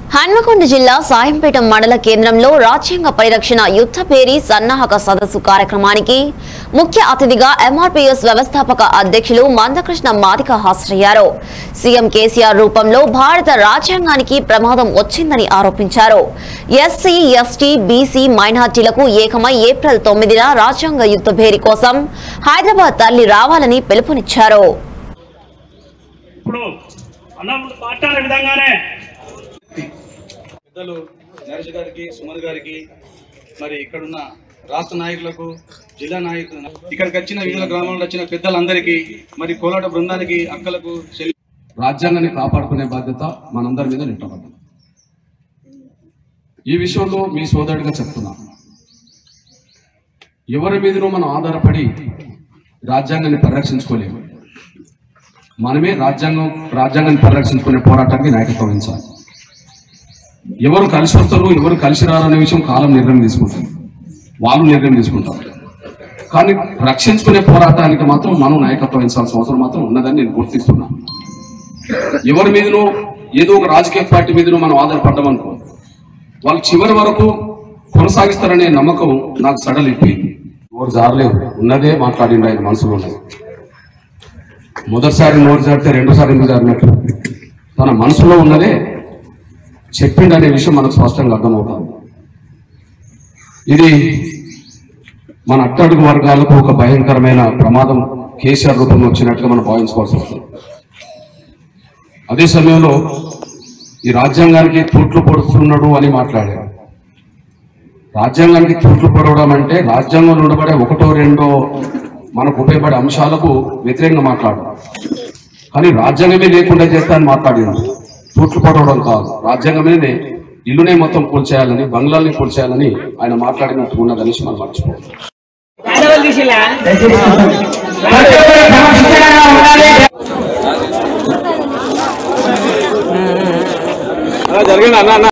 హన్మకొండ జిల్లా సాయంపేట మండల కేంద్రంలో రాజ్యాంగ పరిరక్షణ యుద్ధ పేరి సన్నాహక సదస్సు కార్యక్రమానికి ముఖ్య అతిథిగా ఎంఆర్పీఎస్ వ్యవస్థాపక అధ్యక్షులు మందకృష్ణ మాదిక హాజరయ్యారు సీఎం కేసీఆర్ రూపంలో భారత రాజ్యాంగానికి ప్రమాదం వచ్చిందని ఆరోపించారు ఎస్సీ ఎస్టీ బీసీ మైనార్టీలకు ఏకమై ఏప్రిల్ తొమ్మిదిన రాజ్యాంగ యుద్ధ భేరి కోసం హైదరాబాద్ తరలి రావాలని పిలుపునిచ్చారు ఇప్పుడు అన్న ముందు మాట్లాడే విధంగానే పెద్దలు నరేష్ గారికి సుమన్ గారికి మరి ఇక్కడున్న రాష్ట్ర నాయకులకు జిల్లా నాయకులు ఇక్కడికి వచ్చిన వివిధ గ్రామాల్లో వచ్చిన పెద్దలందరికీ మరి కోలాట బృందానికి అక్కలకు చెల్లి రాజ్యాంగాన్ని కాపాడుకునే బాధ్యత మనందరి మీద నిట్టబడ్డం ఈ విషయంలో మీ సోదరుడిగా చెప్తున్నా ఎవరి మీదనో మనం ఆధారపడి రాజ్యాంగాన్ని పరిరక్షించుకోలేము మనమే రాజ్యాంగం రాజ్యాంగాన్ని పరిరక్షించుకునే పోరాటానికి నాయకత్వం వహించాలి ఎవరు కలిసి వస్తారు ఎవరు కలిసి రారనే విషయం కాలం నిర్ణయం తీసుకుంటారు వాళ్ళు నిర్ణయం తీసుకుంటారు కానీ రక్షించుకునే పోరాటానికి మాత్రం మనం నాయకత్వం వహించాల్సిన అవసరం మాత్రం ఉన్నదని నేను గుర్తిస్తున్నాను ఎవరి మీదనో ఏదో ఒక రాజకీయ పార్టీ మీదనో మనం ఆధారపడ్డామనుకో వాళ్ళు చివరి వరకు కొనసాగిస్తారనే నమ్మకం నాకు సడలిపోయింది ఎవరు జారలేదు ఉన్నదే మాట్లాడిండు ఆయన మనసులో ఉన్నది మొదటిసారి నోరు జారితే రెండోసారి ఎందుకు జారినట్టు తన మనసులో ఉన్నదే చెప్పిండనే విషయం మనకు స్పష్టంగా అర్థమవుతుంది ఇది మన అట్టడుగు వర్గాలకు ఒక భయంకరమైన ప్రమాదం కేసీఆర్ రూపంలో వచ్చినట్టుగా మనం భావించుకోవాల్సి వస్తుంది అదే సమయంలో ఈ రాజ్యాంగానికి తూట్లు పొడుస్తున్నాడు అని మాట్లాడారు రాజ్యాంగానికి తూట్లు పొడవడం అంటే రాజ్యాంగంలో ఉండబడే ఒకటో రెండో మనకు ఉపయోగపడే అంశాలకు వ్యతిరేకంగా మాట్లాడు కానీ రాజ్యాంగమే లేకుండా చేస్తా అని మాట్లాడినాడు తూట్లు పొడవడం కాదు రాజ్యాంగమే ఇల్లునే మొత్తం కూల్చేయాలని బంగ్లాల్ని కూల్చేయాలని ఆయన మాట్లాడినట్టు ఉన్నదని మనం మర్చిపోవాలి జరిగింది అన్న అన్న